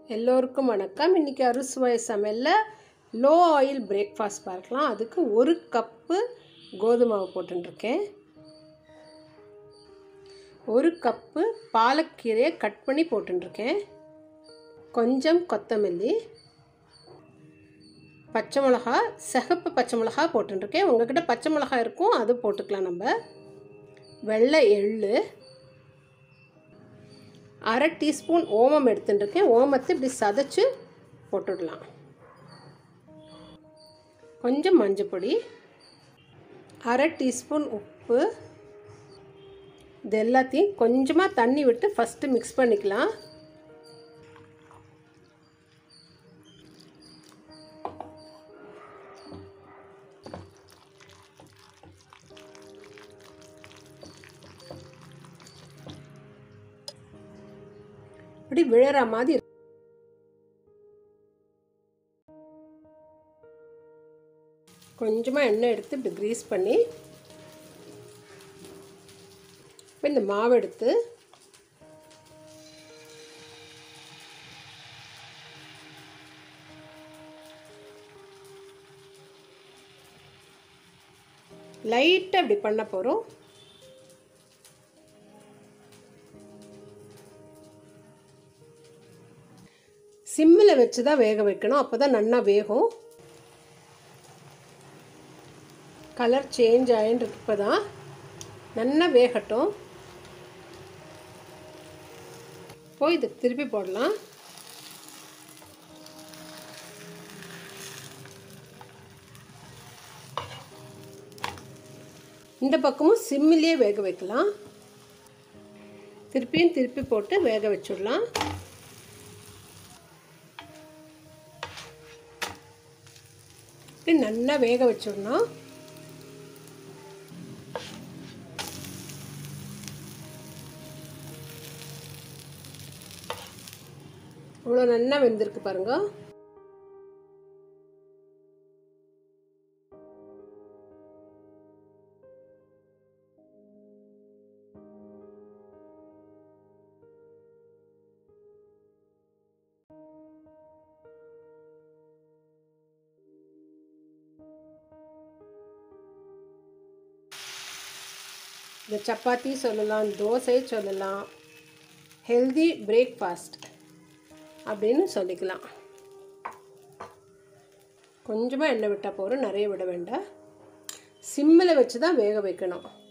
எல்லோருக்கும் வணக்கம் இன்றைக்கி அறுசுவை சமையலில் லோ ஆயில் பிரேக்ஃபாஸ்ட் பார்க்கலாம் அதுக்கு ஒரு கப்பு கோதுமை மாவு போட்டுருக்கேன் ஒரு கப்பு பாலக்கீரையை கட் பண்ணி போட்டுருக்கேன் கொஞ்சம் கொத்தமல்லி பச்சை மிளகா சிகப்பு பச்சை மிளகா போட்டுருக்கேன் உங்ககிட்ட பச்சை மிளகா இருக்கும் அது போட்டுக்கலாம் நம்ம வெள்ளை எள்ளு அரை டீஸ்பூன் ஓமம் எடுத்துட்டுருக்கேன் ஓமத்தை இப்படி சதைச்சு போட்டுடலாம் கொஞ்சம் மஞ்சப்பொடி அரை டீஸ்பூன் உப்பு இது எல்லாத்தையும் கொஞ்சமாக தண்ணி விட்டு ஃபஸ்ட்டு மிக்ஸ் பண்ணிக்கலாம் இப்படி விழற மாதிரி கொஞ்சமாக எண்ணெய் எடுத்து இப்படி க்ரீஸ் பண்ணி இப்போ இந்த மாவு எடுத்து லைட்டாக இப்படி பண்ண போகிறோம் சிம்மில் வச்சு தான் வேக வைக்கணும் அப்போ தான் நல்லா வேகும் கலர் சேஞ்ச் ஆகின்னு இப்போ தான் நல்லா வேகட்டும் போய் இதை திருப்பி போடலாம் இந்த பக்கமும் சிம்மிலேயே வேக வைக்கலாம் திருப்பியும் திருப்பி போட்டு வேக வச்சுடலாம் இப்படி நல்லா வேக வச்சிடணும் இவ்வளோ நல்லா வெந்திருக்கு பாருங்க இந்த சப்பாத்தி சொல்லலாம் தோசை சொல்லலாம் ஹெல்தி பிரேக்ஃபாஸ்ட் அப்படின்னு சொல்லிக்கலாம் கொஞ்சமாக எண்ணெய் விட்டால் போகிறோம் நிறைய விட வேண்டாம் சிம்மில் வச்சு தான் வேக வைக்கணும்